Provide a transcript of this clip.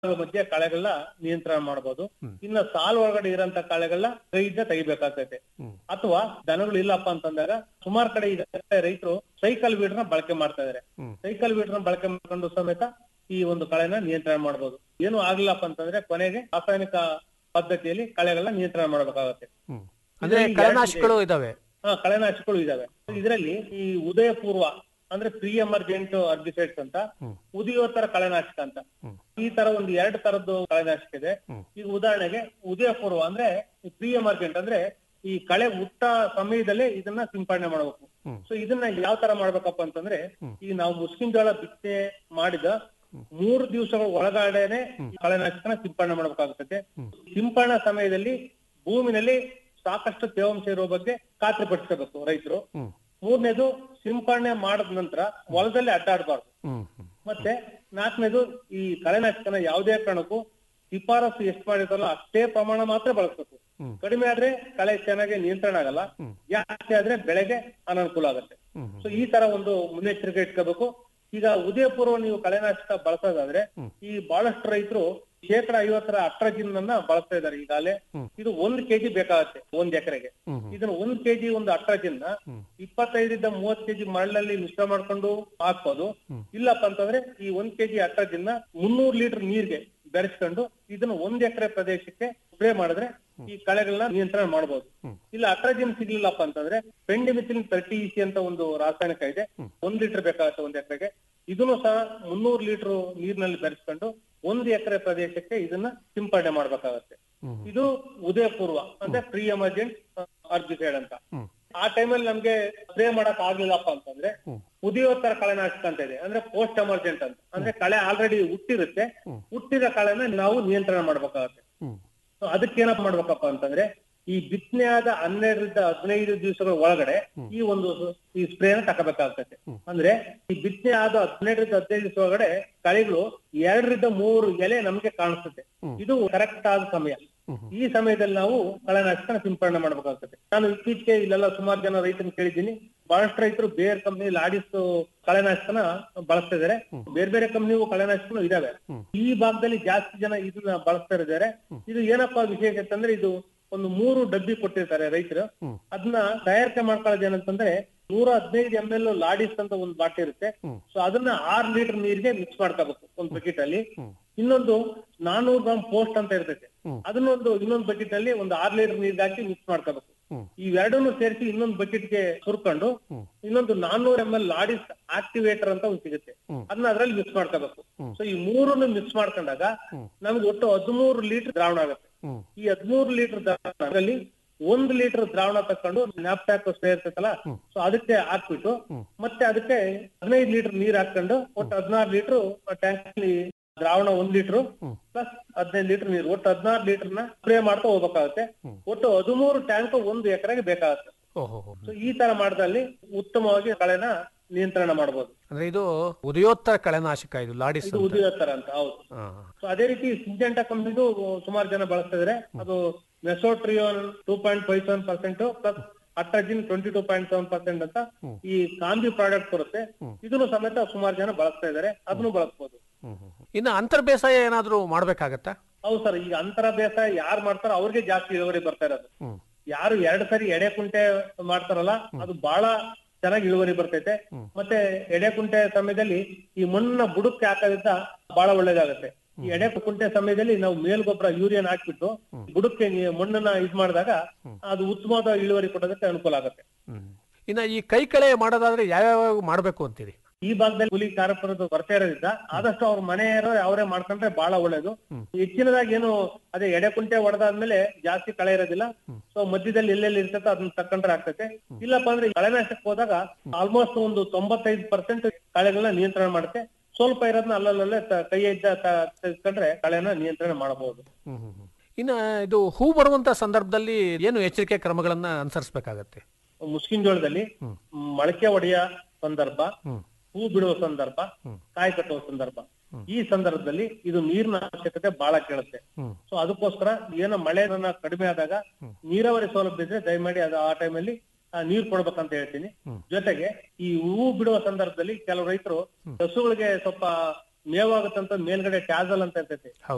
ಮಧ್ಯೆ ಕಳೆಗಳನ್ನ ನಿಯಂತ್ರಣ ಮಾಡಬಹುದು ಹ್ಮ್. ಇನ್ನ ಸಾಲ್ ಒಳಗಡೆ ಇರೋಂತ ಕಳೆಗಳನ್ನ ಕೈಯಿಂದ ತೆಗಿಬೇಕಾಗ್ತೈತೆ ಹ್ಮ್. ಅಥವಾ ದನಗಳು ಇಲ್ಲಪ್ಪ ಅಂತಂದಾಗ ಸುಮಾರು ಕಡೆ ಈಗ ರೈತರು ಸೈಕಲ್ ವೀಡ್ನ ಬಳಕೆ ಮಾಡ್ತಾ ಇದಾರೆ ಹ್ಮ್. ಸೈಕಲ್ ವೀಡ್ನ ಬಳಕೆ ಮಾಡ್ಕೊಂಡು ಸಮೇತ ಈ ಒಂದು ಕಳೆನ ನಿಯಂತ್ರಣ ಮಾಡಬಹುದು ಏನು ಆಗ್ಲಿಲ್ಲಪ್ಪ ಅಂತಂದ್ರೆ ಕೊನೆಗೆ ರಾಸಾಯನಿಕ ಪದ್ಧತಿಯಲ್ಲಿ ಕಳೆಗಳನ್ನ ನಿಯಂತ್ರಣ ಮಾಡಬೇಕಾಗತ್ತೆ ಹ್ಮ್. ಅಂದ್ರೆ ಇದರಲ್ಲಿ ಕಳೆನಾಶಕಗಳು ಇದಾವೆ ಹಾ ಕಳೆನಾಶಕಗಳು ಇದಾವೆ ಇದರಲ್ಲಿ ಈ ಉದಯ ಪೂರ್ವ ಅಂದ್ರೆ ಪ್ರೀ ಎಮರ್ಜೆಂಟ್ ಅರ್ಬಿಸೈಡ್ಸ್ ಅಂತ ಹ್ಮ್. ಉದಯೋತ್ತರ ಕಳೆನಾಶಕ ಅಂತ ಹ್ಮ್. ಈ ತರ ಒಂದು ಎರಡು ತರದ್ದು ಕಳೆನಾಶಕ ಇದೆ ಹ್ಮ್. ಈಗ ಉದಾಹರಣೆಗೆ ಉದಯ ಪೂರ್ವ ಅಂದ್ರೆ ಪ್ರೀ ಎಮರ್ಜೆಂಟ್ ಅಂದ್ರೆ ಈ ಕಳೆ ಹುಟ್ಟ ಸಮಯದಲ್ಲೇ ಇದನ್ನ ಸಿಂಪಡಣೆ ಮಾಡಬೇಕು ಹ್ಮ್. ಸೊ ಇದನ್ನ ಯಾವ ತರ ಮಾಡ್ಬೇಕಪ್ಪ ಅಂತಂದ್ರೆ ಹ್ಮ್. ಈಗ ನಾವು ಮುಸ್ಕಿನ್ ಜೋಳ ಬಿತ್ತನೆ ಮಾಡಿದ ಮೂರು ದಿವಸಗಳ ಒಳಗಡೆನೆ ಈ ಕಳೆನಾಶಕನ ಸಿಂಪಡಣೆ ಮಾಡ್ಬೇಕಾಗುತ್ತದೆ ಹ್ಮ್. ಸಿಂಪಡಣಾ ಸಮಯದಲ್ಲಿ ಭೂಮಿನಲ್ಲಿ ಸಾಕಷ್ಟು ತೇವಾಂಶ ಇರುವ ಬಗ್ಗೆ ಖಾತ್ರಿಪಡಿಸಬೇಕು ರೈತರು ಹ್ಮ್ ಮೂರನೇದು ಸಿಂಪಡಣೆ ಮಾಡಿದ ನಂತರ ಹೊಲದಲ್ಲಿ ಅಡ್ಡಾಡಬಾರ್ದು ಹ್ಮ್ ಹ್ಮ್ ಮತ್ತೆ ನಾಲ್ಕನೇದು ಈ ಕಳೆನಾಶಕನ ಯಾವುದೇ ಕಾರಣಕ್ಕೂ ಶಿಫಾರಸು ಎಷ್ಟು ಮಾಡಿರ್ತಾರಲ್ಲ ಅಷ್ಟೇ ಪ್ರಮಾಣ ಮಾತ್ರ ಬಳಸಬೇಕು ಹ್ಮ್. ಕಡಿಮೆ ಆದ್ರೆ ಕಳೆ ಚೆನ್ನಾಗಿ ನಿಯಂತ್ರಣ ಆಗಲ್ಲ ಹ್ಮ್. ಜಾಸ್ತಿ ಆದ್ರೆ ಬೆಳೆಗೆ ಅನಾನುಕೂಲ ಆಗುತ್ತೆ ಹ್ಮ್ ಸೊ ಈ ತರ ಒಂದು ಮುನ್ನೆಚ್ಚರಿಕೆ ಇಟ್ಕೋಬೇಕು ಈಗ ಉದಯ ಪೂರ್ವ ನೀವು ಕಳೆನಾಶಕ ಬಳಸೋದಾದ್ರೆ ಹ್ಮ್. ಈ ಬಹಳಷ್ಟು ರೈತರು ಶೇಕಡ ಐವತ್ತರ ಅಟ್ರಜಿನ್ ಅನ್ನ ಬಳಸ್ತಾ ಇದಾರೆ ಈಗಾಗಲೇ ಹ್ಮ್. ಇದು ಒಂದ್ ಕೆಜಿ ಬೇಕಾಗತ್ತೆ ಒಂದ್ ಎಕರೆಗೆ ಹ್ಮ್ ಹ್ಮ್ ಇದನ್ನ ಒಂದ್ ಕೆಜಿ ಒಂದು ಅಟ್ರಜಿನ್ ನ ಹ್ಮ್. ಇಪ್ಪತ್ತೈದರಿಂದ ಮೂವತ್ ಕೆಜಿ ಮಣ್ಣಲ್ಲಿ ಮಿಶ್ರ ಮಾಡ್ಕೊಂಡು ಹಾಕ್ಬೋದು ಹ್ಮ್. ಇಲ್ಲಪ್ಪ ಅಂತಂದ್ರೆ ಈ ಒಂದ್ ಕೆಜಿ ಅಟ್ರಜಿನ್ ನ ಮುನ್ನೂರು ಲೀಟರ್ ನೀರ್ಗೆ ಬೆರೆಸ್ಕೊಂಡು ಇದನ್ನ ಒಂದ್ ಎಕರೆ ಪ್ರದೇಶಕ್ಕೆ ಸ್ಪ್ರೇ ಮಾಡಿದ್ರೆ ಈ ಕಳೆಗಳನ್ನ ನಿಯಂತ್ರಣ ಮಾಡಬಹುದು ಹ್ಮ್. ಇಲ್ಲ ಅಟ್ರಜಿನ್ ಸಿಗ್ಲಿಲ್ಲಪ್ಪ ಅಂತಂದ್ರೆ ಪೆಂಡಿಮಿಥಿಲಿನ್ ತರ್ಟಿ ಇಸಿ ಅಂತ ಒಂದು ರಾಸಾಯನಿಕ ಇದೆ ಹ್ಮ್. ಒಂದ್ ಲೀಟರ್ ಬೇಕಾಗುತ್ತೆ ಒಂದ್ ಎಕರೆಗೆ ಇದನ್ನು ಸಹ ಮುನ್ನೂರು ಲೀಟರ್ ನೀರಿನಲ್ಲಿ ಬೆರೆಸ್ಕೊಂಡು ಒಂದು ಎಕರೆ ಪ್ರದೇಶಕ್ಕೆ ಇದನ್ನ ಸಿಂಪಡಣೆ ಮಾಡ್ಬೇಕಾಗತ್ತೆ ಹ್ಮ್ ಇದು ಉದಯ ಪೂರ್ವ ಅಂದ್ರೆ ಪ್ರೀ ಎಮರ್ಜೆಂಟ್ ಅರ್ಬಿಸೈಡ್ ಅಂತ ಹ್ಮ್ ಆ ಟೈಮಲ್ಲಿ ನಮ್ಗೆ ಸ್ಪ್ರೇ ಮಾಡಕ್ ಆಗ್ಲಿಲ್ಲಪ್ಪ ಅಂತಂದ್ರೆ ಹ್ಮ್. ಉದಯೋತ್ತರ ಕಳೆನಾಶಕ ಅಂತ ಇದೆ ಅಂದ್ರೆ ಪೋಸ್ಟ್ ಎಮರ್ಜೆಂಟ್ ಅಂತ ಅಂದ್ರೆ ಕಳೆ ಆಲ್ರೆಡಿ ಹುಟ್ಟಿರುತ್ತೆ ಹ್ಮ್. ಹುಟ್ಟಿದ ಕಳೆನ ನಾವು ನಿಯಂತ್ರಣ ಮಾಡ್ಬೇಕಾಗತ್ತೆ ಹ್ಮ್ So ಅದಕ್ಕೇನಪ್ಪ ಮಾಡ್ಬೇಕಪ್ಪ ಅಂತಂದ್ರೆ ಈ ಬಿತ್ತನೆ ಆದ ಹನ್ನೆರಡರಿಂದ ಹದಿನೈದು ದಿವಸಗಳ ಒಳಗಡೆ ಈ ಒಂದು ಈ ಸ್ಪ್ರೇನ ತಗೋಬೇಕಾಗ್ತದೆ ಹ್ಮ್. ಅಂದ್ರೆ ಈ ಬಿತ್ತನೆ ಆದ ಹದಿನೆಂಟರಿಂದ ಹದಿನೈದು ದಿವಸ ಒಳಗಡೆ ಕಳೆಗಳು ಎರಡರಿಂದ ಮೂರು ಎಲೆ ನಮ್ಗೆ ಕಾಣಿಸುತ್ತೆ ಹ್ಮ್. ಇದು ಕರೆಕ್ಟ್ ಆದ ಸಮಯ ಹ್ಮ್ ಹ್ಮ್. ಈ ಸಮಯದಲ್ಲಿ ನಾವು ಕಳೆನಾಶಕನ ಸಿಂಪಡಣೆ ಮಾಡ್ಬೇಕಾಗ್ತದೆ ನಾನು ಇತ್ತೀಚೆಗೆ ಇಲ್ಲೆಲ್ಲ ಸುಮಾರು ಜನ ರೈತರನ್ನ ಕೇಳಿದ್ದೀನಿ ಬಹಳಷ್ಟು ರೈತರು ಬೇರೆ ಕಂಪ್ನಿ ಲಾಡಿಸ್ ಕಳೆನಾಶಕನ ಬಳಸ್ತಾ ಇದಾರೆ ಬೇರೆ ಬೇರೆ ಕಂಪ್ನಿಗೂ ಕಳೆನಾಶಕನು ಇದಾವೆ ಹ್ಮ್. ಈ ಭಾಗದಲ್ಲಿ ಜಾಸ್ತಿ ಜನ ಇದನ್ನ ಬಳಸ್ತಾ ಇದ್ದಾರೆ ಇದು ಏನಪ್ಪಾ ವಿಶೇಷ ಅಂತಂದ್ರೆ ಇದು ಒಂದು ಮೂರು ಡಬ್ಬಿ ಕೊಟ್ಟಿರ್ತಾರೆ ರೈತರು ಹ್ಮ್. ಅದನ್ನ ತಯಾರಿಕೆ ಮಾಡ್ಕೊಳ್ಳೋದು ಏನಂತಂದ್ರೆ ನೂರ ಹದಿನೈದು ಎಂ ಎಲ್ ಲಾಡಿಸ್ ಅಂತ ಒಂದು ಬಾಟ್ಲಿ ಇರುತ್ತೆ ಹ್ಮ್. ಸೊ ಅದನ್ನ ಆರ್ ಲೀಟರ್ ನೀರಿಗೆ ಮಿಕ್ಸ್ ಮಾಡ್ಕೋಬೇಕು ಒಂದು ಬಕೆಟ್ ಅಲ್ಲಿ ಹ್ಮ್. ಇನ್ನೊಂದು ನಾನೂರು ಗ್ರಾಮ್ ಪೋಸ್ಟ್ ಅಂತ ಇರ್ತೈತೆ ಹ್ಮ್. ಅದನ್ನೊಂದು ಇನ್ನೊಂದು ಬಕೆಟ್ ಅಲ್ಲಿ ಒಂದು ಆರ್ ಲೀಟರ್ ನೀರ್ಗೆ ಹಾಕಿ ಮಿಕ್ಸ್ ಮಾಡ್ಕೋಬೇಕು ಹ್ಮ್. ಇವೆರಡನ್ನು ಸೇರಿಸಿ ಇನ್ನೊಂದು ಬಕೆಟ್ ಗೆ ಸುರ್ಕೊಂಡು ಹ್ಮ್. ಇನ್ನೊಂದು ನಾನ್ನೂರ ಎಂ ಎಲ್ ಲಾಡಿಸ್ ಆಕ್ಟಿವೇಟರ್ ಅಂತ ಒಂದು ಸಿಗುತ್ತೆ ಹ್ಮ್. ಅದನ್ನ ಅದ್ರಲ್ಲಿ ಮಿಕ್ಸ್ ಮಾಡ್ಕೋಬೇಕು ಹ್ಮ್. ಸೊ ಈ ಮೂರನ್ನು ಮಿಕ್ಸ್ ಮಾಡ್ಕೊಂಡಾಗ ಹ್ಮ್. ನಮ್ಗೆ ಒಟ್ಟು ಹದಿಮೂರು ಲೀಟರ್ ದ್ರಾವಣ ಆಗುತ್ತೆ ಹ್ಮ್ ಈ ಹದಿಮೂರು ಲೀಟರ್ ದ್ರಾವಣದಲ್ಲಿ ಒಂದು ಲೀಟರ್ ದ್ರಾವಣ ತಕೊಂಡು ನ್ಯಾಪ್ಟ್ಯಾಕ್ ಸ್ಪ್ರೇ ಇರ್ತೈತಲ್ಲ ಹ್ಮ್. ಸೊ ಅದಕ್ಕೆ ಹಾಕ್ಬಿಟ್ಟು ಹ್ಮ್. ಮತ್ತೆ ಅದಕ್ಕೆ ಹದಿನೈದು ಲೀಟರ್ ನೀರ್ ಹಾಕೊಂಡು ಒಟ್ಟು ಹದಿನಾರು ಲೀಟರ್ ಟ್ಯಾಂಕ್ ಅಲ್ಲಿ ದ್ರಾವಣ ಒಂದ್ ಲೀಟರ್ ಹ್ಮ್. ಪ್ಲಸ್ ಹದಿನೈದು ಲೀಟರ್ ನೀರು ಒಟ್ಟು ಹದಿನಾರು ಲೀಟರ್ ನ ಸ್ಪ್ರೇ ಮಾಡ್ತಾ ಹೋಗ್ಬೇಕಾಗುತ್ತೆ ಹ್ಮ್. ಒಟ್ಟು ಹದಿಮೂರು ಟ್ಯಾಂಕ್ ಒಂದು ಎಕರೆಗೆ ಬೇಕಾಗುತ್ತೆ ಓಹೋ ಹೋ. ಸೊ ಈ ತರ ಮಾಡಿದಲ್ಲಿ ಉತ್ತಮವಾಗಿ ಕಳೆನ ನಿಯಂತ್ರಣ ಮಾಡಬಹುದು ಅಂದ್ರೆ ಇದು ಉದಯೋತ್ತರ ಕಳೆನಾಶಕ ಇದು ಲಾಡಿಸ್ ಇದು ಅಂತ. ಉದಯೋತ್ತರ ಅಂತ ಹೌದು ಹಾ. ಸೊ ಅದೇ ರೀತಿ ಸಿಂಜೆಂಟಾ ಕಂಪ್ನಿದು ಸುಮಾರು ಜನ ಬಳಸ್ತಾ ಇದಾರೆ ಅದು mesotrione two point five seven percent plus atrazine twenty two point seven percent ಅಂತ ಹ್ಮ್. ಈ ಕಾಂಬಿ ಪ್ರಾಡಕ್ಟ್ ಬರುತ್ತೆ ಹ್ಮ್. ಇದನ್ನು ಸಮೇತ ಸುಮಾರು ಜನ ಬಳಸ್ತಾ ಇದಾರೆ ಅದನ್ನು ಬಳಸ್ಬೋದು ಹ್ಮ್ ಹ್ಮ್ ಹ್ಮ್. ಇನ್ನು ಅಂತರ್ ಬೇಸಾಯ ಏನಾದ್ರೂ ಮಾಡ್ಬೇಕಾಗತ್ತಾ ಹೌದು ಸರ್ ಈಗ ಅಂತರ ಬೇಸಾಯ ಯಾರು ಮಾಡ್ತಾರೋ ಅವ್ರಿಗೆ ಜಾಸ್ತಿ ಇಳುವರಿ ಬರ್ತಾ ಇರೋದು ಹ್ಮ್ ಯಾರು ಎರಡ್ ಸರಿ ಎಡೆ ಕುಂಟೆ ಮಾಡ್ತಾರಲ್ಲ ಅದು ಬಹಳ ಚೆನ್ನಾಗಿ ಇಳುವರಿ ಬರ್ತೈತೆ ಹ್ಮ್. ಮತ್ತೆ ಎಡೆ ಕುಂಟೆ ಸಮಯದಲ್ಲಿ ಈ ಮಣ್ಣನ್ನ ಬುಡಕ್ಕೆ ಹಾಕೋದ್ರಿಂದ ಬಹಳ ಒಳ್ಳೇದಾಗತ್ತೆ ಈ ಎಡೆ ಕುಂಟೆ ಸಮಯದಲ್ಲಿ ನಾವು ಮೇಲ್ಗೊಬ್ಬರ ಯೂರಿಯನ್ ಹಾಕ್ಬಿಟ್ಟು ಬುಡಕ್ಕೆ ನೀ- ಮಣ್ಣನ್ನ ಇದ್ ಮಾಡಿದಾಗ ಅದು ಉತ್ತಮವಾದ ಇಳುವರಿ ಕೊಡೋದಕ್ಕೆ ಅನುಕೂಲ ಆಗುತ್ತೆ ಹ್ಮ್ ಇನ್ನು ಈ ಕೈ ಕಳೆ ಮಾಡೋದಾದ್ರೆ ಯಾವ್ಯಾವ ಮಾಡಬೇಕು ಅಂತೀರಿ ಈ ಭಾಗದಲ್ಲಿ ಕೂಲಿ ಕಾರ್ಮಿಕರದ್ದು ಕೊರತೆ ಇರೋದ್ರಿಂದ ಆದಷ್ಟು ಅವ್ರ ಮನೆಯವರು ಅವರೇ ಮಾಡ್ಕೊಂಡ್ರೆ ಬಹಳ ಒಳ್ಳೇದು ಹ್ಮ್. ಹೆಚ್ಚಿನದಾಗಿ ಏನು ಅದೇ ಎಡೆ ಕುಂಟೆ ಹೊಡೆದಾದ್ಮೇಲೆ ಜಾಸ್ತಿ ಕಳೆ ಇರೋದಿಲ್ಲ ಸೊ ಮಧ್ಯದಲ್ಲಿ ಎಲ್ಲೆಲ್ಲಿ ಇರ್ತೈತೆ ಅದನ್ನ ತಕೊಂಡ್ರೆ ಆಗ್ತೈತೆ ಇಲ್ಲಪ್ಪ ಅಂದ್ರೆ ಕಳೆನಾಶಕ್ಕೆ ಹೋದಾಗ ಆಲ್ಮೋಸ್ಟ್ ಒಂದು ತೊಂಬತ್ತೈದು ಪರ್ಸೆಂಟ್ ಕಳೆಗಳನ್ನ ನಿಯಂತ್ರಣ ಮಾಡುತ್ತೆ ಸ್ವಲ್ಪ ಇರೋದನ್ನ ಅಲ್ಲಲ್ಲೇ ತ- ಕೈಯಿಂದ ತ- ತೆಗೆಸ್ಕೊಂಡ್ರೆ ಕಳೆನ ನಿಯಂತ್ರಣ ಮಾಡಬಹುದು ಹ್ಮ್ ಹ್ಮ್ ಹ್ಮ್. ಇನ್ನು ಇದು ಹೂ ಬರುವಂತ ಸಂದರ್ಭದಲ್ಲಿ ಏನು ಎಚ್ಚರಿಕೆ ಕ್ರಮಗಳನ್ನ ಅನುಸರಿಸಬೇಕಾಗತ್ತೆ ಮುಸ್ಕಿನ್ ಜೋಳದಲ್ಲಿ ಹ್ಮ್. ಮೊಳಕೆ ಒಡೆಯ ಸಂದರ್ಭ ಹ್ಮ್ ಹೂ ಬಿಡುವ ಸಂದರ್ಭ ಹ್ಮ್. ಕಾಯಿ ಕಟ್ಟುವ ಸಂದರ್ಭ ಈ ಸಂದರ್ಭದಲ್ಲಿ ಇದು ನೀರಿನ ಅವಶ್ಯಕತೆ ಬಹಳ ಕೇಳುತ್ತೆ ಹ್ಮ್ ಸೊ ಅದಕ್ಕೋಸ್ಕರ ಏನೋ ಮಳೆ ಕಡಿಮೆ ಆದಾಗ ನೀರಾವರಿ ಸೌಲಭ್ಯ ಇದ್ರೆ ದಯಮಾಡಿ ಅದು ಆ ಟೈಮಲ್ಲಿ ನೀರ್ ಕೊಡ್ಬೇಕಂತ ಹೇಳ್ತೀನಿ ಹ್ಮ್. ಜೊತೆಗೆ ಈ ಹೂವು ಬಿಡುವ ಸಂದರ್ಭದಲ್ಲಿ ಕೆಲವು ರೈತರು ಹಸುಗಳಿಗೆ ಸ್ವಲ್ಪ ಮೇವಾಗುತ್ತಂತ ಮೇಲ್ಗಡೆ ಟ್ಯಾಸಲ್ ಅಂತ ಇರ್ತೈತಿ ಹೌದು